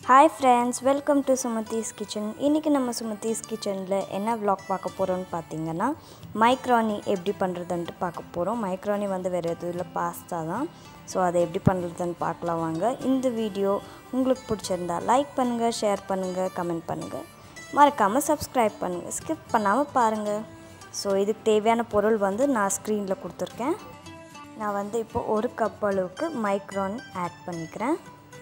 hi friends welcome to Sumathi's kitchen இன்றைக்கி நம்ம சுமதிஸ் கிச்சனில் என்ன vlog பார்க்க போகிறோம்னு பார்த்தீங்கன்னா மைக்ரானி எப்படி பண்ணுறதுன்ட்டு பார்க்க போகிறோம் மைக்ரானி வந்து வேறு எதுவும் இல்லை பாஸ்தா தான் ஸோ அதை எப்படி பண்ணுறதுன்னு பார்க்கலாம் வாங்க இந்த வீடியோ உங்களுக்கு பிடிச்சிருந்தா லைக் பண்ணுங்கள் ஷேர் பண்ணுங்கள் கமெண்ட் பண்ணுங்கள் மறக்காமல் சப்ஸ்கிரைப் பண்ணுங்கள் ஸ்கிப் பண்ணாமல் பாருங்கள் ஸோ இதுக்கு தேவையான பொருள் வந்து நான் ஸ்க்ரீனில் கொடுத்துருக்கேன் நான் வந்து இப்போ ஒரு கப் அளவுக்கு மைக்ரான் ஆட் பண்ணிக்கிறேன்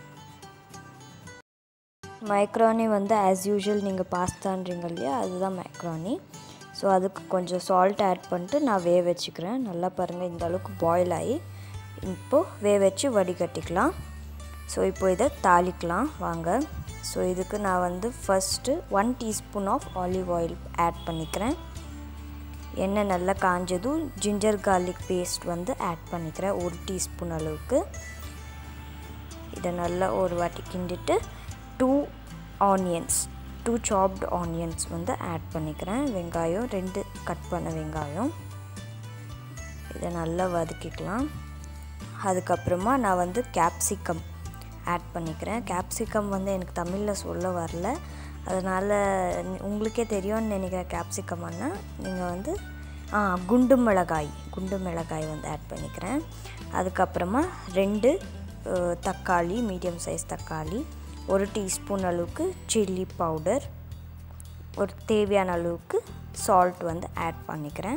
மைக்ரானி வந்து ஆஸ் யூஷுவல் நீங்கள் பாஸ்தான்றீங்க இல்லையா அதுதான் மைக்ரானி ஸோ அதுக்கு கொஞ்சம் சால்ட் ஆட் பண்ணிட்டு நான் வேக வச்சுக்கிறேன் நல்லா பாருங்கள் இந்த அளவுக்கு பாயில் ஆகி இப்போது வேக வச்சு வடிகட்டிக்கலாம் ஸோ இப்போ இதை தாளிக்கலாம் வாங்க ஸோ இதுக்கு நான் வந்து first one teaspoon of olive oil add பண்ணிக்கிறேன் எண்ணெய் நல்லா காஞ்சதும் ஜிஞ்சர் கார்லிக் பேஸ்ட் வந்து ஆட் பண்ணிக்கிறேன் ஒரு டீஸ்பூன் அளவுக்கு இதை நல்லா ஒரு வாட்டி கிண்டிட்டு two onions two chopped onions வந்து ஆட் பண்ணிக்கிறேன் வெங்காயம் ரெண்டு கட் பண்ண வெங்காயம் இதை நல்லா வதக்கிக்கலாம் அதுக்கப்புறமா நான் வந்து கேப்சிகம் ஆட் பண்ணிக்கிறேன் கேப்சிகம் வந்து எனக்கு தமிழில் சொல்ல வரல அதனால் உங்களுக்கே தெரியும்னு நினைக்கிறேன் கேப்சிகம்னா நீங்கள் வந்து குண்டு மிளகாய் குண்டு மிளகாய் வந்து ஆட் பண்ணிக்கிறேன் அதுக்கப்புறமா ரெண்டு தக்காளி மீடியம் சைஸ் தக்காளி ஒரு டீஸ்பூன் அளவுக்கு சில்லி பவுடர் ஒரு தேவையான அளவுக்கு சால்ட் வந்து ஆட் பண்ணிக்கிறேன்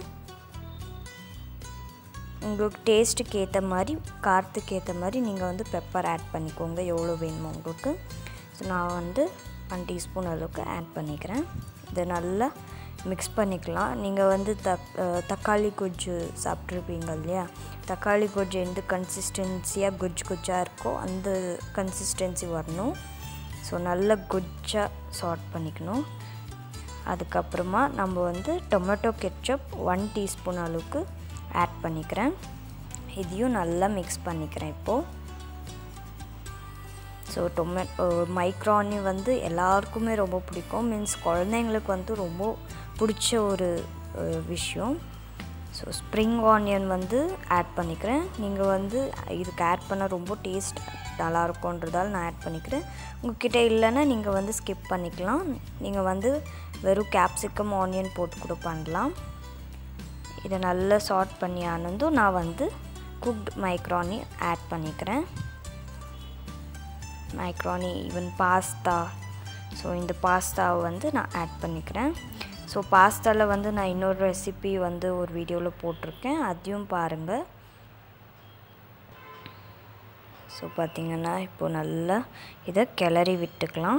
உங்களுக்கு டேஸ்ட்டுக்கு ஏற்ற மாதிரி காரத்துக்கு ஏற்ற மாதிரி நீங்கள் வந்து பெப்பர் ஆட் பண்ணிக்கோங்க எவ்வளோ வேணுமோ உங்களுக்கு ஸோ நான் வந்து ஒன் டீஸ்பூன் அளவுக்கு ஆட் பண்ணிக்கிறேன் இதை நல்லா மிக்ஸ் பண்ணிக்கலாம் நீங்கள் வந்து தக் தக்காளி கொஜ்ஜு சாப்பிட்ருப்பீங்க இல்லையா தக்காளி கொஜ்ஜு எந்த கன்சிஸ்டன்சியாக குஜ் குஜ்ஜாக இருக்கோ அந்த கன்சிஸ்டன்சி வரணும் ஸோ நல்ல குஜ்ஜாக சார்ட் பண்ணிக்கணும் அதுக்கப்புறமா நம்ம வந்து டொமேட்டோ கெச்சப் ஒன் டீஸ்பூன் அளவுக்கு ஆட் பண்ணிக்கிறேன் இதையும் நல்லா மிக்ஸ் பண்ணிக்கிறேன் இப்போது ஸோ டொமேட்டோ மைக்ரானி வந்து எல்லாருக்குமே ரொம்ப பிடிக்கும் மீன்ஸ் குழந்தைங்களுக்கு வந்து ரொம்ப பிடிச்ச ஒரு விஷயம் ஸோ ஸ்ப்ரிங் ஆனியன் வந்து ஆட் பண்ணிக்கிறேன் நீங்கள் வந்து இதுக்கு ஆட் பண்ண ரொம்ப டேஸ்ட் நல்லாயிருக்குன்றதால நான் ஆட் பண்ணிக்கிறேன் உங்ககிட்ட இல்லைன்னா நீங்கள் வந்து ஸ்கிப் பண்ணிக்கலாம் நீங்கள் வந்து வெறும் கேப்சிகம் ஆனியன் போட்டு கூட பண்ணலாம் இதை நல்லா சார்ட் பண்ணி ஆனதும் நான் வந்து குக்ட் மைக்ரானி ஆட் பண்ணிக்கிறேன் மைக்ரானி ஈவன் பாஸ்தா ஸோ இந்த பாஸ்தாவை வந்து நான் ஆட் பண்ணிக்கிறேன் ஸோ பாஸ்தாவில் வந்து நான் இன்னொரு ரெசிபி வந்து ஒரு வீடியோவில் போட்டிருக்கேன் அதையும் பாருங்கள் ஸோ பார்த்திங்கன்னா இப்போது நல்லா இதை கிளறி விட்டுக்கலாம்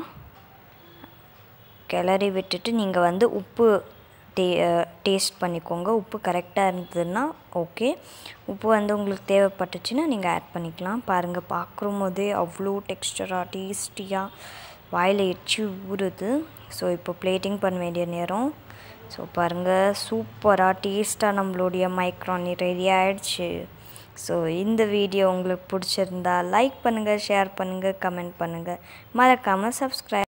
கிளறி விட்டுட்டு நீங்கள் வந்து உப்பு டே டேஸ்ட் பண்ணிக்கோங்க உப்பு கரெக்டாக இருந்ததுன்னா ஓகே உப்பு வந்து உங்களுக்கு தேவைப்பட்டுச்சுன்னா நீங்கள் ஆட் பண்ணிக்கலாம் பாருங்கள் பார்க்குற போதே அவ்வளோ டெக்ஸ்டராக டேஸ்டியாக வாயில் எச்சு ஊறுது ஸோ இப்போ பிளேட்டிங் பண்ண வேண்டிய நேரம் ஸோ பாருங்கள் சூப்பராக டேஸ்ட்டாக நம்மளுடைய மைக்ரானி ரெடி ஆகிடுச்சு ஸோ இந்த வீடியோ உங்களுக்கு பிடிச்சிருந்தா லைக் பண்ணுங்கள் ஷேர் பண்ணுங்கள் கமெண்ட் பண்ணுங்கள் மறக்காமல் சப்ஸ்கிரைப்